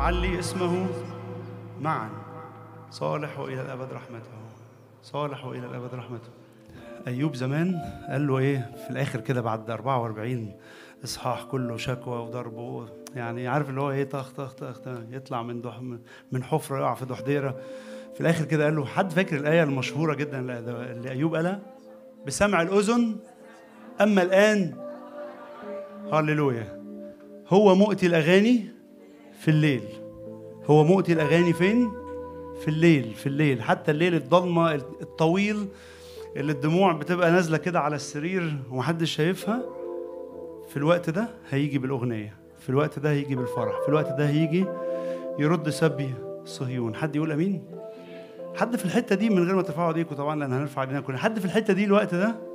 نعلي اسمه معا صالح وإلى الأبد رحمته صالح وإلى الأبد رحمته أيوب زمان قال له إيه في الآخر كده بعد 44 إصحاح كله شكوى وضرب يعني عارف اللي هو إيه طخ طخ طخ طخ، يطلع من دح من حفرة يقع في دحديرة في الآخر كده قال له حد فاكر الآية المشهورة جدا اللي أيوب قالها بسمع الأذن أما الآن هللويا هو مؤتي الأغاني في الليل هو مؤتي الأغاني فين؟ في الليل في الليل حتى الليل الضلمة الطويل اللي الدموع بتبقى نازلة كده على السرير ومحدش شايفها في الوقت ده هيجي بالأغنية في الوقت ده هيجي بالفرح في الوقت ده هيجي يرد سبي صهيون حد يقول أمين؟ حد في الحتة دي من غير ما ترفعوا ايديكم طبعا لأن هنرفع ايدينا كلنا حد في الحتة دي الوقت ده